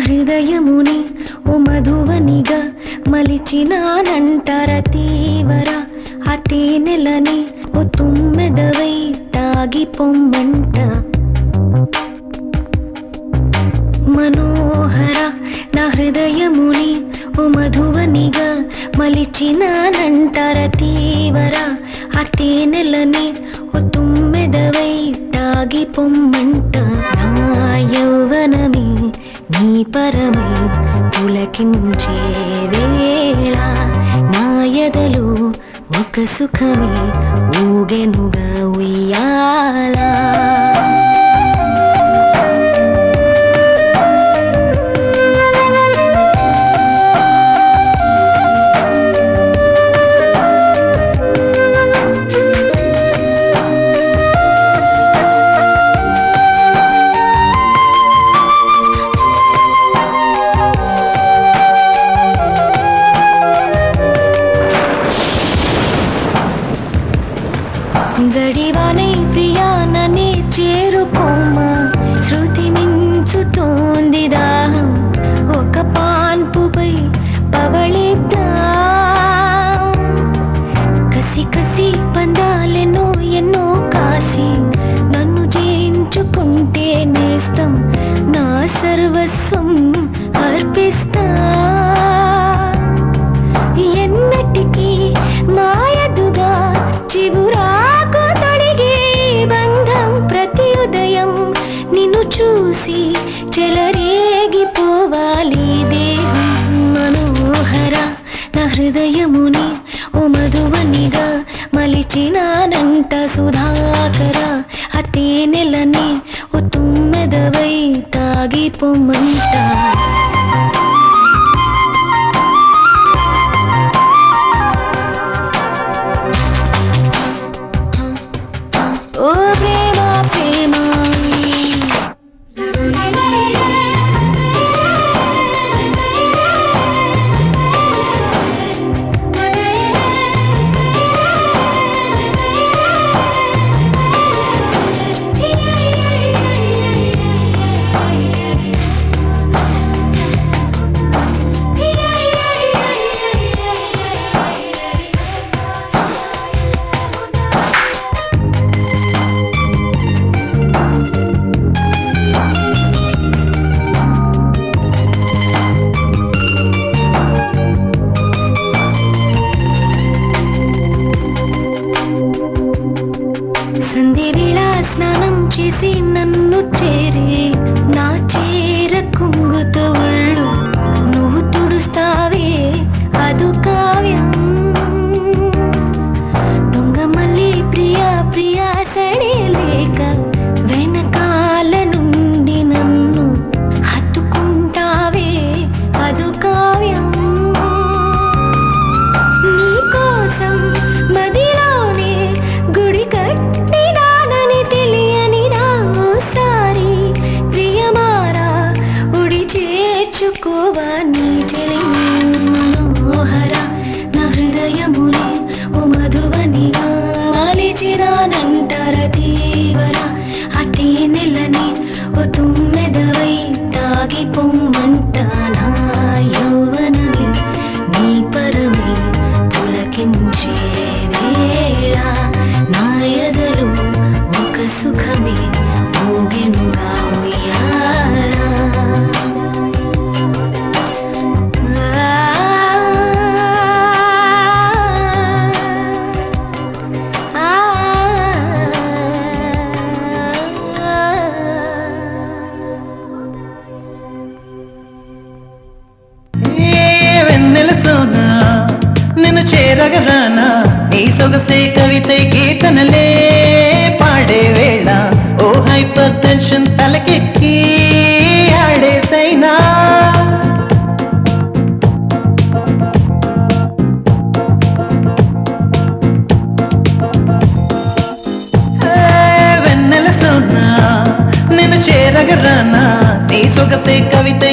హృదయముని ఓ మధువనిగా మలిచినానంటార తీవర ఆ తేనెలని ఓ తుమ్మెదవై తాగి పొమ్మంట మనోహర నా హృదయముని ఓ మధువనిగా మలిచినానంటార తీవర ఆ తేనెలని ఓ తుమ్మెదవై తాగి పొమ్మంట నా యౌవనమే నీ పరమై పులకించే వేళ నా ఎదలో ఒక సుఖమే ఊగెనుగా ఉయ్యాలా జడివానై ప్రియానని చేరుకోమా శృతి మించుతోంది దాహం ఒక పాన్పుపై పవళిద్దాం కసి కసి పందాలెన్నో ఎన్నో కాసి నన్ను జయించుకుంటే నేస్తం నా సర్వస్వం అర్పిస్తా ఎన్నటికీ మాయదుగా చివురాకు తొడిగే ఈ బంధం ప్రతి ఉదయం నిన్ను చూసి చెలరేగిపోవాలి దేహం మనోహర నా హృదయముని ఓ మధువనిగా మలిచినానంట సుధాకర ఆ తేనెలని ఓ తుమ్మెదవై తాగిపోమంట ఓ ప్రేమ ప్రేమ సంధి వేళ స్నానం చేసి నన్ను చేరి నా చీర కుంగుతో ఒళ్ళు నువ్వు తుడుస్తావే అదు కావ్యం దొంగ మళ్ళీ ప్రియా ప్రియా సడే లేక వెనకాల నుండి నన్ను హత్తుకుంటావే అదు కావ్యం నీకోసం మదిలోనే గుడి కట్టినానని తెలియని నాసారి ప్రియమారా ఉడి చేర్చుకోవా నీ చెలి మనోహర నా హృదయముని ఓ మధువనిగా వాలిచిరానంటార తీవర అతి నెలని ఓ తుమ్మెదవై తాగి పొమ్మంట నా యౌవనమే నీ పరమే పులకించే వేళ నా ఎదలో ఒక సుఖమే ఊగెనుగా ఉయ్యాలా ఏ వెన్నెల సోనా నిన్ను చేరగరానా నీ సొగసే కవిత కీర్తనలే పాడే వేళ ఓ హైపర్ టెన్షన్ తలకెక్కి ఆడేసైనా ఏ వెన్నెల సోనా నిన్ను చేరగరానా నీ సొగసే కవిత